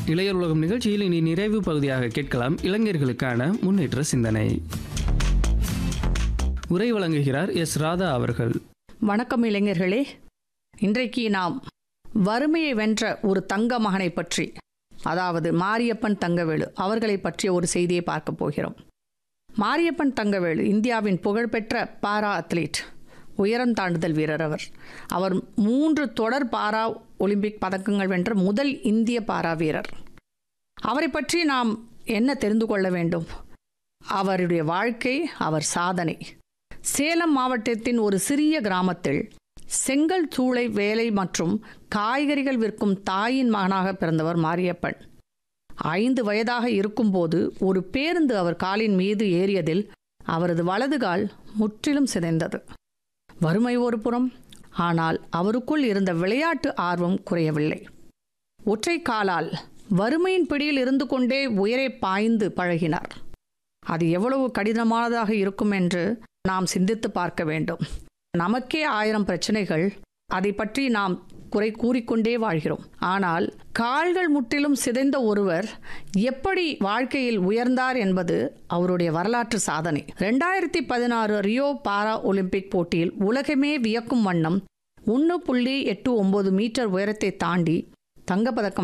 இளையர் உலகம் நிகழ்ச்சியில் இனி நிறைவு பகுதியாக கேட்கலாம் இளைஞர்களுக்கான முன்னேற்ற சிந்தனை உரை வழங்குகிறார் எஸ் ராதா அவர்கள் வணக்கம் இளைஞர்களே இன்றைக்கு நாம் வறுமையை வென்ற ஒரு தங்க மகனை பற்றி அதாவது மாரியப்பன் தங்கவேலு அவர்களை பற்றிய ஒரு செய்தியை பார்க்க போகிறோம் மாரியப்பன் தங்கவேலு இந்தியாவின் புகழ்பெற்ற பாரா அத்லீட் உயரம் தாண்டுதல் வீரர் அவர் அவர் மூன்று தொடர் பாரா ஒலிம்பிக் பதக்கங்கள் வென்ற முதல் இந்திய பாரா வீரர் அவரை பற்றி நாம் என்ன தெரிந்து கொள்ள வேண்டும் அவருடைய வாழ்க்கை அவர் சாதனை சேலம் மாவட்டத்தின் ஒரு சிறிய கிராமத்தில் செங்கல் சூளை வேலை மற்றும் காய்கறிகள் விற்கும் தாயின் மகனாக பிறந்தவர் மாரியப்பன் ஐந்து வயதாக இருக்கும்போது ஒரு பேருந்து அவர் காலின் மீது ஏறியதில் அவரது வலது கால் முற்றிலும் சிதைந்தது வறுமை ஒரு புறம் ஆனால் அவருக்குள் இருந்த விளையாட்டு ஆர்வம் குறையவில்லை ஒற்றை காலால் வறுமையின் பிடியில் இருந்து கொண்டே உயரே பாய்ந்து பழகினார் அது எவ்வளவு கடினமானதாக இருக்கும் என்று நாம் சிந்தித்து பார்க்க வேண்டும் நமக்கே ஆயிரம் பிரச்சனைகள் அதை பற்றி நாம் குறை கூறிக்கொண்டே வாழ்கிறோம் ஆனால் கால்கள் முற்றிலும் சிதைந்த ஒருவர் எப்படி வாழ்க்கையில் உயர்ந்தார் என்பது அவருடைய வரலாற்று சாதனை ரெண்டாயிரத்தி பதினாறு ரியோ பாரா ஒலிம்பிக் போட்டியில் உலகமே வியக்கும் வண்ணம் ஒன்று புள்ளி எட்டு ஒன்பது மீட்டர் உயரத்தை தாண்டி தங்கப்பதக்கம்